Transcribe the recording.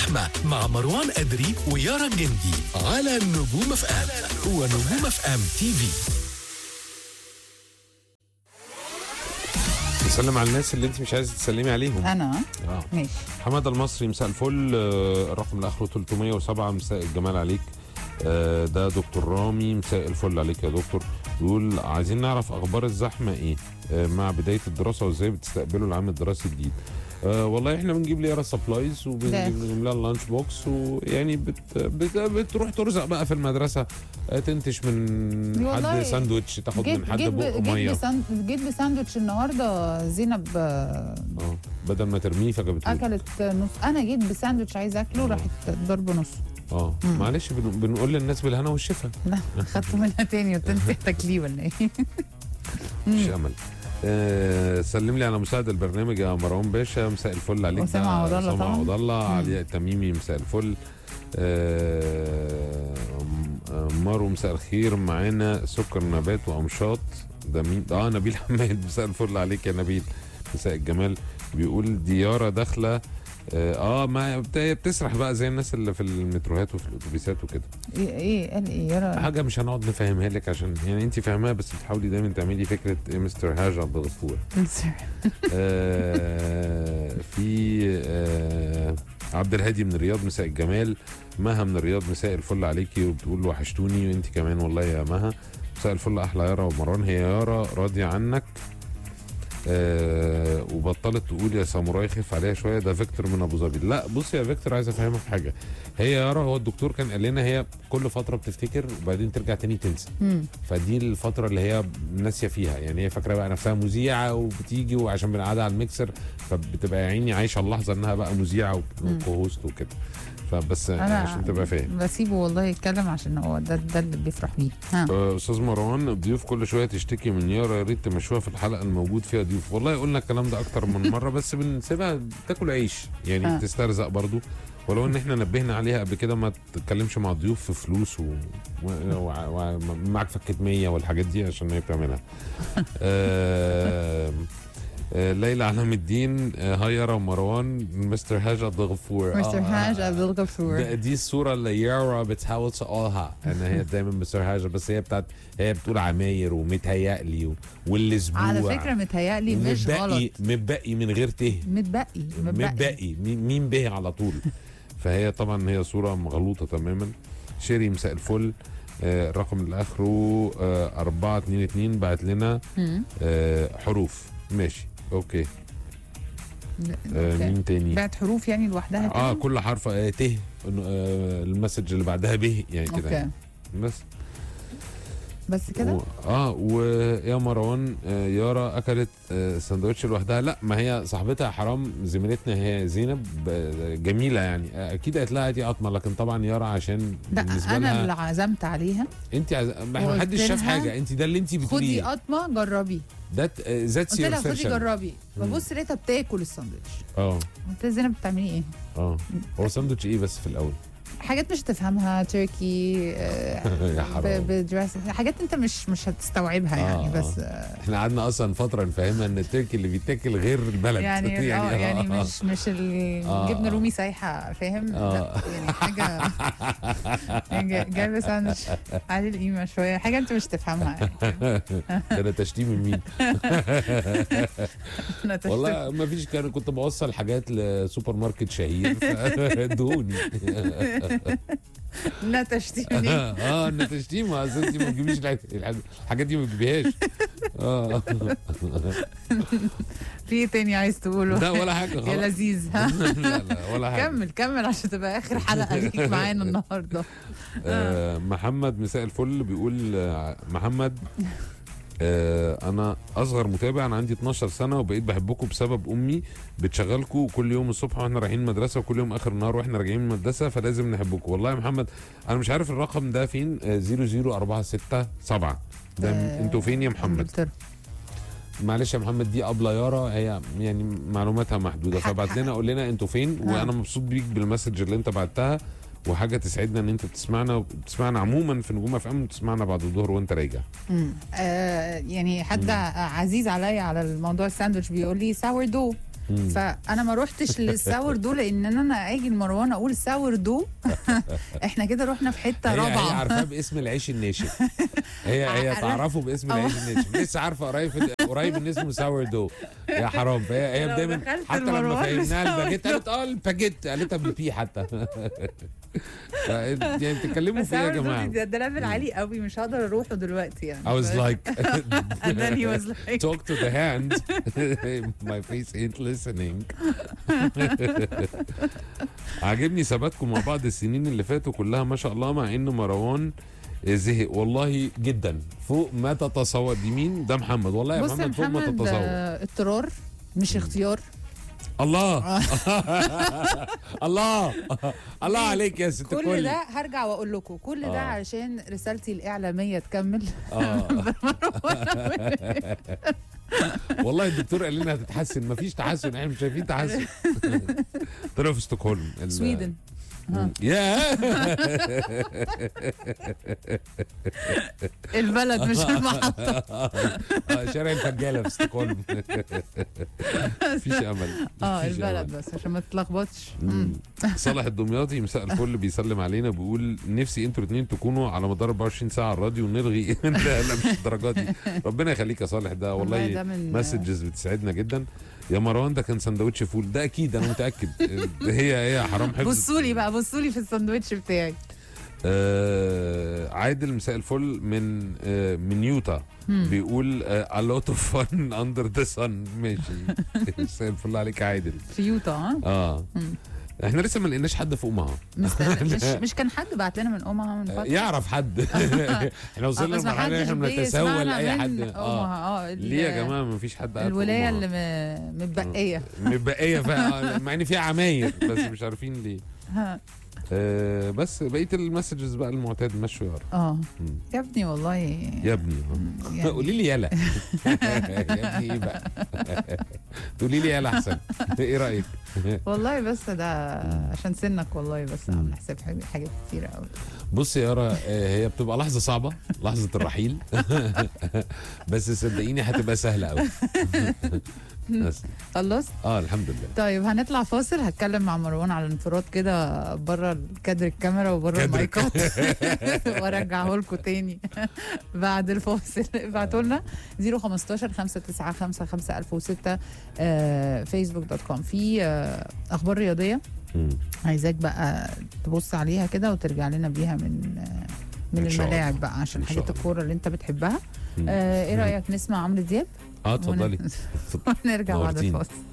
الزحمة مع مروان أدري ويارا الجندي على نجوم اف ام ونجوم اف ام تي في نسلم على الناس اللي انت مش عايزه تسلمي عليهم انا اه ماشي حماده المصري مساء الفل آه، الرقم اللي اخره 307 مساء الجمال عليك آه، ده دكتور رامي مساء الفل عليك يا دكتور بيقول عايزين نعرف اخبار الزحمه ايه آه، مع بدايه الدراسه وازاي بتستقبلوا العام الدراسي الجديد آه والله احنا بنجيب ليرا سبلايز وبنجيب لها اللانش بوكس ويعني بت بت بتروح ترزق بقى في المدرسه آه، تنتش من والله حد ساندوتش تاخد جيت من حد جيت بق ب- جيت, ميه بساند... جيت بساندوتش النهارده زينب آه، اه بدل ما ترميه فجابته لي. اكلت نص انا جيت بساندوتش عايزه اكله راحت ضرب نص اه معلش بن- بنقول للناس بالهنا والشفا لا خدته منها تاني قلت انت تاكليه ولا ايه مش امل آه سلم لي على مساعد البرنامج يا مروان باشا مساء الفل عليك وسام ده عوض الله أسامة طبعا. عوض الله علي التميمي مساء الفل آه آه، مارو مساء الخير معانا سكر نبات وامشاط ده مين اه نبيل حماد مساء الفل عليك يا نبيل مساء الجمال بيقول ديارة داخله اه ما بت- بتسرح بقى زي الناس اللي في المتروهات وفي الاتوبيسات وكده ايه ايه قال ايه يا حاجه مش هنقعد نفهمها لك عشان يعني انت فاهماها بس بتحاولي دايما تعملي فكره إيه مستر هاج عبد الغفور آه في آه عبد الهادي من الرياض مساء الجمال مها من الرياض مساء الفل عليكي وبتقول وحشتوني وانت كمان والله يا مها مساء الفل احلى يارا ومروان هي يارا راضيه عنك آه وبطلت تقول يا ساموراي خف عليها شويه ده فيكتور من ابو ظبي لا بص يا فيكتور عايز افهمك حاجه هي يارا هو الدكتور كان قال لنا هي كل فتره بتفتكر وبعدين ترجع تاني تنسى مم. فدي الفتره اللي هي ناسيه فيها يعني هي فاكره بقى نفسها مذيعه وبتيجي وعشان بنقعدها على الميكسر فبتبقى يا عيني عايشه اللحظه انها بقى مذيعه وكوهوست وكده فبس عشان تبقى فاهم بسيبه والله يتكلم عشان هو ده ده اللي بيفرح بيه ها آه، استاذ مروان الضيوف كل شويه تشتكي من يارا يا ريت تمشوها في الحلقه الموجود فيها ضيوف والله قلنا الكلام ده اكتر من مره بس بنسيبها تاكل عيش يعني آه. تسترزق برضو ولو ان احنا نبهنا عليها قبل كده ما تتكلمش مع الضيوف في فلوس و... و... و... و... معاك فكه 100 والحاجات دي عشان هي بتعملها آه... آه، ليلى علام الدين آه، هاي يارا ومروان مستر هاج عبد الغفور مستر آه، هاج آه، عبد ده- الغفور دي الصورة اللي يارا بتحاول تقولها ان هي دايما مستر هاجر بس هي بتاعت هي بتقول عماير ومتهيألي و- والاسبوع على فكره متهيألي مش غلط متبقي متبقي من غير ته متبقي متبقي مين مين به على طول فهي طبعا هي صورة مغلوطة تماما شيري مساء الفل آه، الرقم اللي اخره آه، 422 بعت لنا مم. آه، حروف ماشي اوكي آه، أوكي. مين تاني بعت حروف يعني لوحدها كده اه كل حرف آه ت آه المسج اللي بعدها به يعني كده اوكي بس بس كده و... اه ويا مروان آه يارا اكلت آه سندوتش لوحدها لا ما هي صاحبتها حرام زميلتنا هي زينب آه، جميله يعني آه، اكيد قالت لها دي قطمه لكن طبعا يارا عشان لا بالنسبه انا لها اللي عزمت عليها انت عز... ما وقلت حدش شاف لها حاجه انت ده اللي انت خدي بتقوليه قطمه جربي ده ت- آه، ذات قلت لها سير خدي جربي ببص لقيتها بتاكل الساندوتش اه قلت لها زينب بتعملي ايه؟ اه هو ساندوتش ايه بس في الاول حاجات مش تفهمها تركي آه، يا حرام. ب- بدرس حاجات انت مش مش هتستوعبها يعني آه، بس آه. آه، احنا قعدنا اصلا فتره نفهمها ان التركي اللي بيتاكل غير البلد يعني اه يعني آه. مش مش الجبنه الرومي سايحه فاهم؟ لا آه. يعني حاجه يعني جا- جايبه ساندوتش عالي القيمه شويه حاجه انت مش تفهمها يعني ده انا تشتيم من مين أنا تشتم. والله ما فيش كان كنت بوصل حاجات لسوبر ماركت شهير فادوني لا تشتيم ليه؟ اه انا تشتيم اصل انت ما تجيبيش الح- الح- الحاجات دي ما تجيبيهاش اه في ايه تاني عايز تقوله؟ لا ولا حاجه يا خلاص لذيذ ها لا لا ولا حاجه كمل كمل عشان تبقى اخر حلقه ليك معانا النهارده آه محمد مساء الفل بيقول آه محمد آه انا اصغر متابع انا عندي 12 سنه وبقيت بحبكم بسبب امي بتشغلكم كل يوم الصبح واحنا رايحين المدرسه وكل يوم اخر النهار واحنا راجعين من المدرسه فلازم نحبكم والله يا محمد انا مش عارف الرقم ده فين آه 00467 ده آه، انتوا فين يا محمد انجلترا معلش يا محمد دي ابله يارا هي يعني معلوماتها محدوده حق- فبعت لنا قول لنا انتوا فين آه. وانا مبسوط بيك بالمسج اللي انت بعتها وحاجه تسعدنا ان انت بتسمعنا وبتسمعنا عموما في نجوم اف ام وتسمعنا بعد الظهر وانت راجع مم. آه يعني حد عزيز عليا على الموضوع الساندوتش بيقول لي ساور دو مم. فانا ما روحتش للساور دو لان انا اجي لمروان اقول ساور دو احنا كده رحنا في حته هي هي رابعه عارفاه باسم العيش الناشف هي هي عارف- تعرفه باسم العيش الناشف لسه عارفه قريب قريب ان اسمه ساور دو يا حرام فهي هي لو دايما دخلت حتى لما المروان فهمناها بساور الباجيت دو. قالت اه الباجيت قالتها بالبي حتى ف- يعني بتتكلموا بس في ايه يا ساور دو جماعه ده, ده ليفل عالي قوي مش هقدر اروحه دلوقتي يعني I was like and then he was like talk to the hand my face ain't listening عاجبني ثباتكم مع بعض السنين اللي فاتوا كلها ما شاء الله مع ان مروان زهق والله جدا فوق ما تتصور دي مين ده محمد والله يا بص يا محمد فوق ما محمد تتصور آه، اضطرار مش اختيار الله الله الله عليك يا ست كل كل ده هرجع واقول لكم كل آه. ده عشان رسالتي الاعلاميه تكمل آه. والله الدكتور قال لنا هتتحسن مفيش تحسن احنا مش شايفين تحسن طلعوا في ستوكهولم ال- سويدن مم. يا البلد مش المحطه آه، شارع الفجاله في ستوكهولم مفيش امل اه مفيش البلد أمل. بس عشان ما تتلخبطش مم. مم. صالح الدمياطي مساء الفل بيسلم علينا بيقول نفسي انتوا الاثنين تكونوا على مدار 24 ساعه على الراديو ونلغي لا لا مش الدرجات دي ربنا يخليك يا صالح ده والله ده من مسجز بتسعدنا جدا يا مروان ده كان سندوتش فول ده اكيد انا متاكد هي هي حرام حفظ بصوا لي بقى بصوا لي في الساندوتش بتاعي آه عادل مساء الفل من آه من يوتا مم. بيقول آه a lot of fun under the sun ماشي مساء الفل عليك يا عادل في يوتا ها اه مم. احنا لسه ما لقيناش حد في امها مستنى- مش مش كان حد بعت لنا من امها من فتره يعرف حد احنا آه، وصلنا بس ما لمرحله ان حدش احنا بنتسول بيسمعنا اي من حد اه امها اه ال- ليه يا جماعه ما فيش حد قاعد في الولايه أمها؟ اللي م- متبقيه متبقيه فيها مع ان فيها عماير بس مش عارفين ليه ها. آه بس بقيه المسجز بقى المعتاد مشوا يا رب اه مم. يا ابني والله يا ابني آه. يعني قولي لي يلا يا ابني ايه بقى تقولي لي يلا احسن ايه رايك والله بس ده عشان سنك والله بس مم. عامل حساب حاجات حاجات كتيره قوي بص يا يارا آه، هي بتبقى لحظه صعبه لحظه الرحيل بس صدقيني هتبقى سهله قوي بس خلص اه الحمد لله طيب هنطلع فاصل هتكلم مع مروان على انفراد كده بره كادر الكاميرا وبره كادر المايكات وارجعه لكم تاني بعد الفاصل ابعتوا لنا 015 595 5006 فيسبوك دوت كوم في آه، اخبار رياضيه مم. عايزاك بقى تبص عليها كده وترجع لنا بيها من آه، من إن شاء الله. الملاعب بقى عشان إن شاء حاجات الله. الكوره اللي انت بتحبها مم. آه، ايه رايك نسمع عمرو دياب اه اتفضلي ونرجع بعد نورتيني. الفاصل